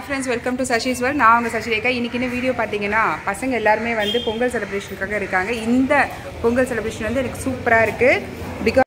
Friends welcome to Sashi's world நான் உங்கள் சஷி ரேகா இன்னைக்கு என்ன வீடியோ பார்த்தீங்கன்னா பசங்க எல்லாருமே வந்து பொங்கல் செலிப்ரேஷனுக்காக இருக்காங்க இந்த பொங்கல் செலிப்ரேஷன் வந்து எனக்கு சூப்பராக இருக்குது பிகாஸ்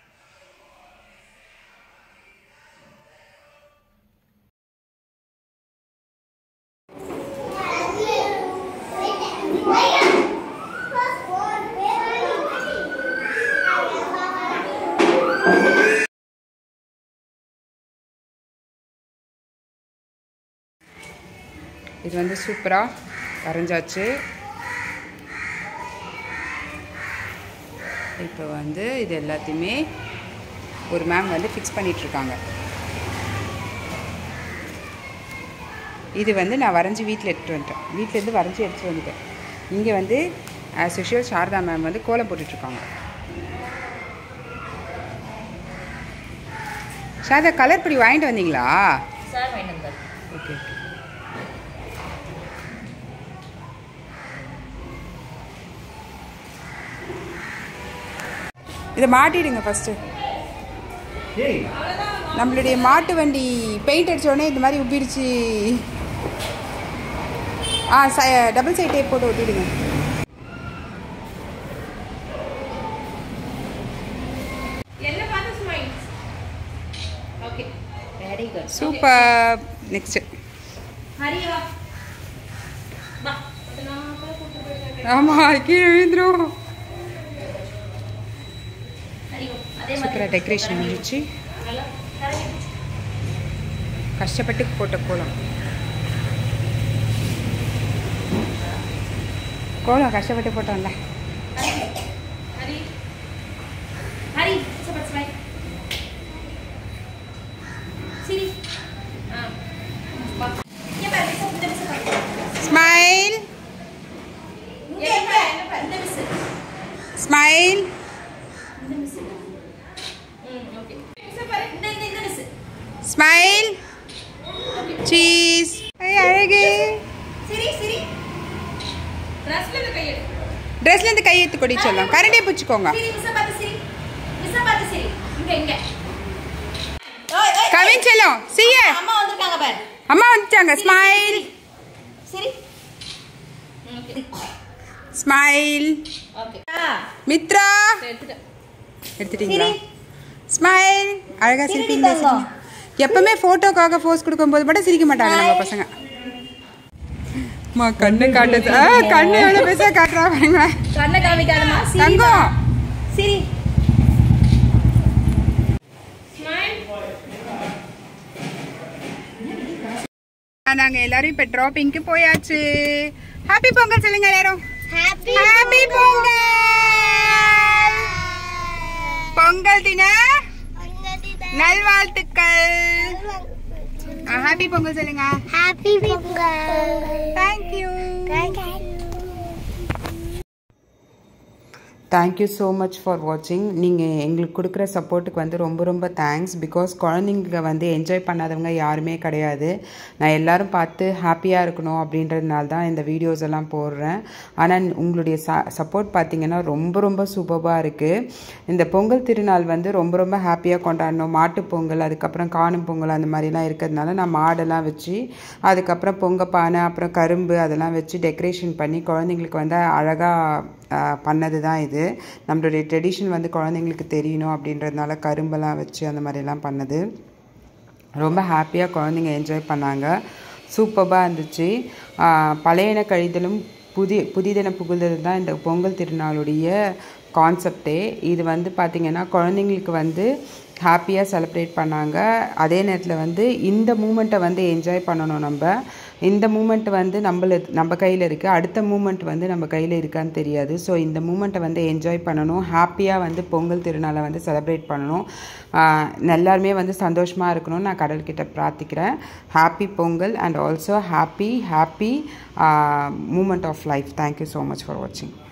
இது வந்து சூப்பராக வரைஞ்சாச்சு இப்போ வந்து இது எல்லாத்தையுமே ஒரு மேம் வந்து ஃபிக்ஸ் பண்ணிகிட்ருக்காங்க இது வந்து நான் வரைஞ்சி வீட்டில் எடுத்துகிட்டு வந்துட்டேன் வீட்டிலேருந்து வரைஞ்சி எடுத்துகிட்டு வந்துட்டேன் இங்கே வந்து ஆஸ் யூஷுவல் சாரதா மேம் வந்து கோலம் போட்டுட்ருக்காங்க சாரதா கலர் பொடி வாங்கிட்டு வந்தீங்களா சார் வேணும் சார் ஓகே ஓகே இதை மாட்டிடுங்க ஃபஸ்ட்டு நம்மளுடைய மாட்டு வண்டி பெயிண்ட் அடிச்ச உடனே இந்த மாதிரி உப்பிருச்சு ஆ ச டபுள் சைட் டேப் போட்டு ஒட்டிடுங்க okay very good super next ஹரியா வா நான் கூட கூட்டு போயிட்டேன் ஆமாம் கீழே விழுந்துரும் ஹரி அதே சூப்பராக டெக்கரேஷன் முடிச்சு நல்லா கரெக்ட் கஷ்டப்பட்டு போட்ட கோலம் கோலம் கஷ்டப்பட்டு போட்டோம்ல ஹரி ஹரி சூப்பர் ஸ்மைல் சிரி ஆ வா இங்க பாரு மிஸ் இந்த மிஸ் பாரு ஸ்மைல் இங்க இங்க என்ன பாரு இந்த மிஸ் ஸ்மைல் இந்த மிஸ் ம் ஓகே மிஸ் பாரு இந்த இந்த இந்த மிஸ் ஸ்மைல் சீஸ் அழகு சிரி சிரி ட்ரெஸ்ல இந்த கையை ட்ரெஸ்லேருந்து கையெழுத்து கொடி சொல்லலாம் கரண்டே பிடிச்சிக்கோங்க சிரி மிஸ் பார்த்து சிரி மிஸ் பார்த்து சிரி இங்க இங்க ஓய் ஓய் கவின் செல்லம் சிய அம்மா வந்திருக்காங்க பாரு அம்மா வந்துட்டாங்க ஸ்மைல் சரி ஓகே ஸ்மைல் ஓகே மித்ரா எடுத்துட்டேன் எடுத்துட்டீங்களா ஸ்மைல் அழகா சிரிப்பீங்க சிரிப்பீங்க. எப்பவுமே ஃபோட்டோக்காக ஃபோர்ஸ் கொடுக்கும்போது மட்டும் சிரிக்க மாட்டாங்க நம்ம பசங்க அம்மா கண்ணு காட்டுது ஆ, கண்ணு எவ்வளோ பெருசாக காட்டுறா பாருங்க கண்ணை காமிக்காதமா தங்கம் சிரி நாங்க எல்லாரும் இப்ப ட்ராப்பிங்க்கு போயாச்சு ஹாப்பி பொங்கல் சொல்லுங்க எல்லாரும் ஹாப்பி பொங்கல் பொங்கல் தின நல்வாழ்த்துக்கள் ஹாப்பி பொங்கல் சொல்லுங்க Happy Pongal. Thank you Thank you. Thank you so much for வாட்சிங் நீங்கள் எங்களுக்கு கொடுக்குற சப்போர்ட்டுக்கு வந்து ரொம்ப ரொம்ப தேங்க்ஸ் பிகாஸ் குழந்தைங்க வந்து என்ஜாய் பண்ணாதவங்க யாருமே கிடையாது நான் எல்லாரும் பார்த்து ஹாப்பியாக இருக்கணும் அப்படின்றதுனால தான் இந்த வீடியோஸ் எல்லாம் போடுறேன் ஆனால் உங்களுடைய ச சப்போர்ட் பார்த்தீங்கன்னா ரொம்ப ரொம்ப சூப்பராக இருக்குது இந்த பொங்கல் திருநாள் வந்து ரொம்ப ரொம்ப ஹாப்பியாக கொண்டாடணும் மாட்டுப் பொங்கல் அதுக்கப்புறம் காணும் பொங்கல் அந்த மாதிரிலாம் இருக்கிறதுனால நான் மாடெல்லாம் வச்சு அதுக்கப்புறம் பொங்க பானை அப்புறம் கரும்பு அதெல்லாம் வச்சு டெக்கரேஷன் பண்ணி குழந்தைங்களுக்கு வந்து அழகாக பண்ணது தான் இது நம்மளுடைய ட்ரெடிஷன் வந்து குழந்தைங்களுக்கு தெரியணும் அப்படின்றதுனால கரும்பெல்லாம் வச்சு அந்த மாதிரிலாம் பண்ணது ரொம்ப ஹாப்பியாக குழந்தைங்க என்ஜாய் பண்ணாங்க சூப்பராக இருந்துச்சு ஆஹ் பழையன கழிதலும் புதிய புதிதென புகுதல் தான் இந்த பொங்கல் திருநாளுடைய கான்செப்டே இது வந்து பார்த்திங்கன்னா குழந்தைங்களுக்கு வந்து ஹாப்பியாக செலிப்ரேட் பண்ணாங்க அதே நேரத்தில் வந்து இந்த மூமெண்ட்டை வந்து என்ஜாய் பண்ணணும் நம்ம இந்த மூமெண்ட் வந்து நம்மள நம்ம கையில் இருக்குது அடுத்த மூமெண்ட் வந்து நம்ம கையில் இருக்கான்னு தெரியாது ஸோ இந்த மூமெண்ட்டை வந்து என்ஜாய் பண்ணணும் ஹாப்பியாக வந்து பொங்கல் திருநாளை வந்து செலிப்ரேட் பண்ணணும் ஆஹ் எல்லாருமே வந்து சந்தோஷமாக இருக்கணும்னு நான் கடல்கிட்ட பிரார்த்திக்கிறேன் happy Pongal and also happy happy moment of life thank you so much for வாட்சிங்